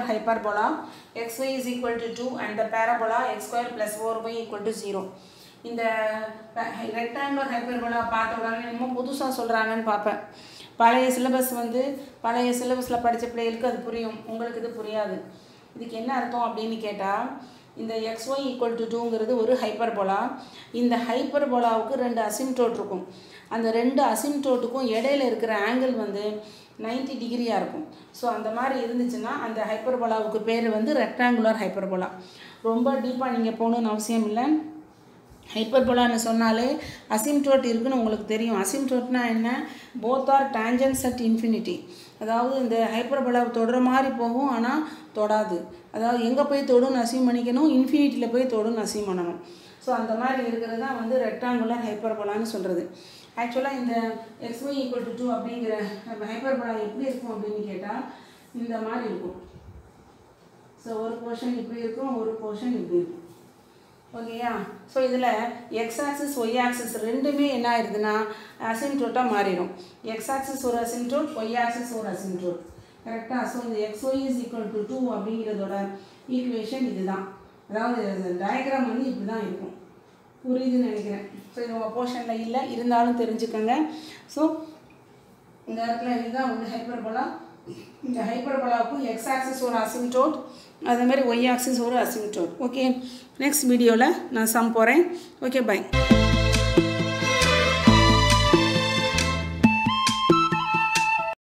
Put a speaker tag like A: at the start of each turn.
A: hyperbola xy is equal to 2 and the parabola x square plus 4y equal to 0 இந்த rectangular hyperbola பார்த்த உடனே என்னமோ புதுசாக சொல்கிறாங்கன்னு பார்ப்பேன் பழைய சிலபஸ் வந்து பழைய சிலபஸில் படித்த பிள்ளைகளுக்கு அது புரியும் உங்களுக்கு இது புரியாது இதுக்கு என்ன அர்த்தம் அப்படின்னு கேட்டால் இந்த xy ஈக்குவல் டு டூங்கிறது ஒரு ஹைப்பர்போலா இந்த ஹைப்பர்போலாவுக்கு ரெண்டு அசிம்டோட் இருக்கும் அந்த ரெண்டு அசிம்டோட்டுக்கும் இடையில இருக்கிற ஆங்கிள் வந்து 90 டிகிரியாக இருக்கும் ஸோ அந்த மாதிரி இருந்துச்சுன்னா அந்த ஹைப்பர்போலாவுக்கு பேர் வந்து ரெக்டாங்குலர் ஹைப்பர்போலா ரொம்ப டீப்பாக நீங்கள் போகணுன்னு அவசியம் இல்லை ஹைப்பர்போலான்னு சொன்னாலே அசிம்டோட் இருக்குன்னு உங்களுக்கு தெரியும் அசிம்டோட்னா என்ன both are tangents at infinity அதாவது இந்த ஹைப்பர்போலாவை தொடுற மாதிரி போகும் ஆனால் தொடாது அதாவது எங்கே போய் தொடுன்னு அசீம் பண்ணிக்கணும் இன்ஃபினிட்டியில் போய் தொடுன்னு அசீம் பண்ணணும் ஸோ அந்த மாதிரி இருக்கிறது தான் வந்து ரெக்டாங்குலர் ஹைப்பர்போலான்னு சொல்கிறது ஆக்சுவலாக இந்த xy ஈக்குவல் டு டூ அப்படிங்கிற ஹைப்பர்போலா எப்படி இருக்கும் அப்படின்னு கேட்டால் இந்த மாதிரி இருக்கும் ஸோ ஒரு போர்ஷன் இப்படி இருக்கும் ஒரு போர்ஷன் இப்படி இருக்கும் ஓகேயா ஸோ இதில் எக்ஸ் ஆக்சிஸ் ஒய் ஆக்சிஸ் ரெண்டுமே என்ன ஆயிடுதுன்னா அசிம்டோட்டாக மாறிடும் எக்ஸ் ஆக்சிஸ் ஒரு அசிம்டோட் ஒய் ஆக்சிஸ் ஒரு அசிம்டோட் கரெக்டாக ஸோ இந்த x y is equal to two அப்படிங்கிறதோட ஈக்குவேஷன் இதுதான் அதாவது டயக்ராம் வந்து இப்படி தான் இருக்கும் புரியுதுன்னு நினைக்கிறேன் ஸோ இது உங்கள் போர்ஷனில் இல்லை இருந்தாலும் தெரிஞ்சுக்கோங்க ஸோ இந்த இடத்துல இதுதான் வந்து ஹைப்பர்போலா இந்த ஹைப்பர்போலாவுக்கும் எக்ஸ் ஆக்சிஸ் ஒரு அசிம்டோட் அதே மாதிரி ஒய் ஆக்சிஸ் ஒரு அசிம்டோட் ஓகே நெக்ஸ்ட் வீடியோவில் நான் சம் போகிறேன் ஓகே பை